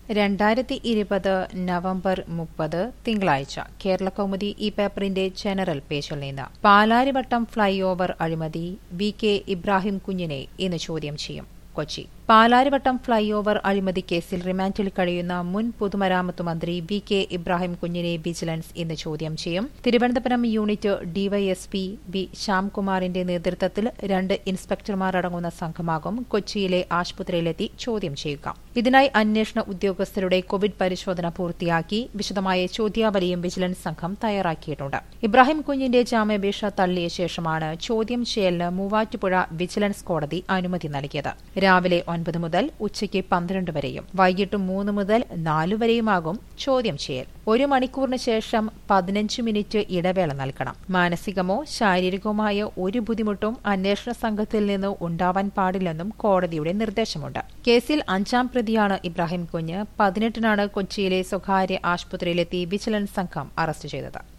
രണ്ടായിരത്തി ഇരുപത് നവംബർ മുപ്പത് തിങ്കളാഴ്ച കേരള കൗമുദി ഈ പേപ്പറിന്റെ ജനറൽ പേജിൽ നിന്ന് പാലാരിവട്ടം ഫ്ളൈ ഓവർ അഴിമതി വി കെ ഇബ്രാഹിം കുഞ്ഞിനെ ഇന്ന് ചോദ്യം ചെയ്യും കൊച്ചി പാലാരിവട്ടം ഫ്ളൈ ഓവർ അഴിമതി കേസിൽ റിമാൻഡിൽ കഴിയുന്ന മുൻ പൊതുമരാമത്ത് മന്ത്രി വി കെ ഇബ്രാഹിം കുഞ്ഞിനെ വിജിലൻസ് ഇന്ന് ചോദ്യം ചെയ്യും തിരുവനന്തപുരം യൂണിറ്റ് ഡിവൈഎസ്പി വി ശ്യാംകുമാറിന്റെ നേതൃത്വത്തിൽ രണ്ട് ഇൻസ്പെക്ടർമാർ അടങ്ങുന്ന സംഘമാകും കൊച്ചിയിലെ ആശുപത്രിയിലെത്തി ചോദ്യം ചെയ്യുക ഇതിനായി അന്വേഷണ ഉദ്യോഗസ്ഥരുടെ കോവിഡ് പരിശോധന പൂർത്തിയാക്കി വിശദമായ ചോദ്യാവലിയും വിജിലൻസ് സംഘം തയ്യാറാക്കിയിട്ടുണ്ട് ഇബ്രാഹിം കുഞ്ഞിന്റെ ജാമ്യാപേക്ഷ തള്ളിയ ശേഷമാണ് ചോദ്യം ചെയ്യലിന് മൂവാറ്റുപുഴ വിജിലൻസ് കോടതി അനുമതി നൽകിയത് രാവിലെ ഒൻപത് മുതൽ ഉച്ചയ്ക്ക് പന്ത്രണ്ട് വരെയും വൈകിട്ട് മൂന്ന് മുതൽ നാലു വരെയുമാകും ചോദ്യം ചെയ്യൽ ഒരു മണിക്കൂറിന് ശേഷം പതിനഞ്ച് മിനിറ്റ് ഇടവേള നൽകണം മാനസികമോ ശാരീരികവുമായ ഒരു ബുദ്ധിമുട്ടും അന്വേഷണ സംഘത്തിൽ നിന്ന് ഉണ്ടാവാൻ പാടില്ലെന്നും കോടതിയുടെ നിർദ്ദേശമുണ്ട് കേസിൽ അഞ്ചാം പ്രതിയാണ് ഇബ്രാഹിം കുഞ്ഞ് പതിനെട്ടിനാണ് കൊച്ചിയിലെ സ്വകാര്യ ആശുപത്രിയിലെത്തി വിജിലൻസ് സംഘം അറസ്റ്റ് ചെയ്തത്